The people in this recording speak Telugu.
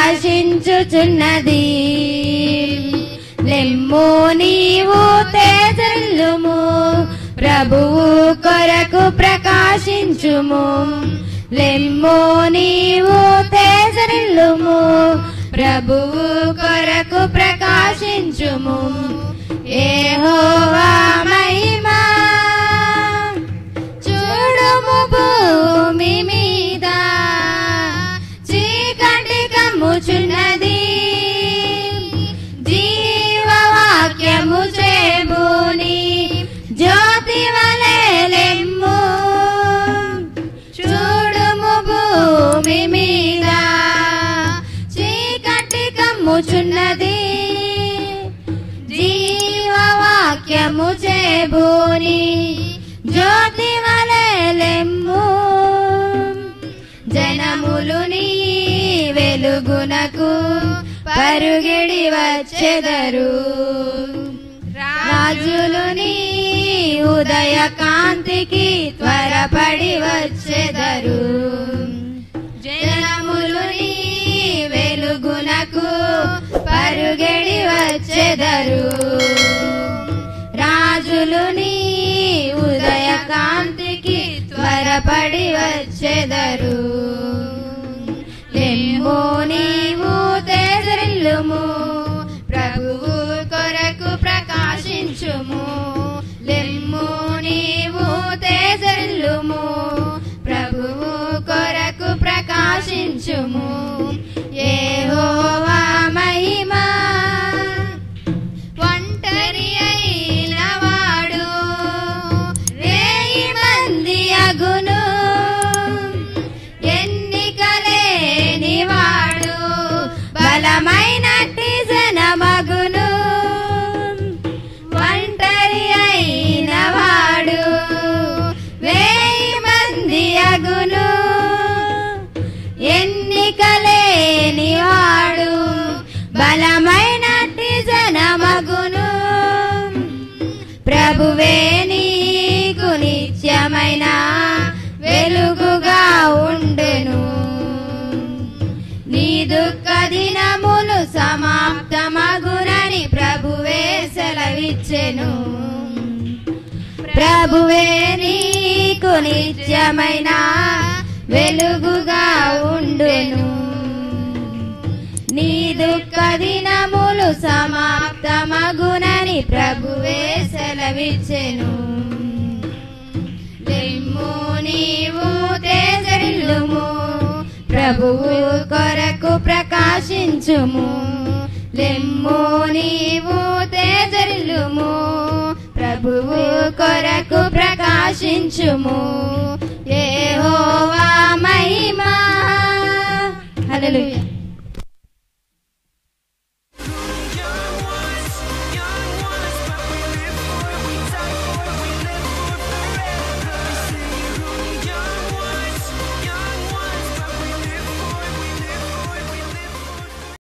ప్రకాశించుచున్నది లెమ్ము నీవు తేజల్లుము ప్రభువు కొరకు ప్రకాశించుము లెమ్ము నీవు తేజల్లుము ప్రభువు కొరకు ప్రకాశించుము ఏహోవా మహిమా చూడుము భూమి మీద చీకటి కమ్ముచున్నది జీవవాక్యము చేబూని జ్యోతి వలె లెమ్ము చూడుము భూమి మీద చీకటి కమ్ముచున్నది జీవవాక్యము చేబూని జ్యోతి వలె లెమ్ము జనములు నీ వెలుగునకు పరుగిడి వచ్చెదరు రాజులు నీ ఉదయ కాంతికి త్వరపడి వచ్చెదరు జనములు నీ వెలుగునకు పరుగెడి వచ్చెదరు రాజులు నీ ఉదయ కాంతికి త్వరపడి వచ్చెదరు లెమ్ము నీవు తేజరిల్లుము ప్రభువు కొరకు ప్రకాశించుము లెమ్ము నీవు తేజరిల్లుము ప్రభువు కొరకు ప్రకాశించుము ఏహోవా మహిమా ఒంటరి అయిన వాడు వేయి మంది అగును ఎన్నికలేని వాడు బలమైనట్టి జనమగును ఒంటరి అయిన వాడు వేయి మంది అగును ఎన్నికలేని వాడు బలమైనట్టి జనమగును ప్రభువే నీకు నిత్యమైన వెలుగుగా ఉండెను నీ దుఃఖ దినములు సమాప్తమగునని ప్రభువే సెలవిచ్చెను ప్రభువే నీకు నిత్యమైన వెలుగుగా ఉండును నీ దుఃఖ దినములు సమాప్తమగునని ప్రభువే సెలవిచ్చెను లెమ్ము నీవు తేజరిల్లుము ప్రభువు కొరకు ప్రకాశించుము లెమ్ము నీవు తేజరిల్లుము ప్రభువు కొరకు ప్రకాశించుము ఏహోవా మహిమా హల్లెలూయా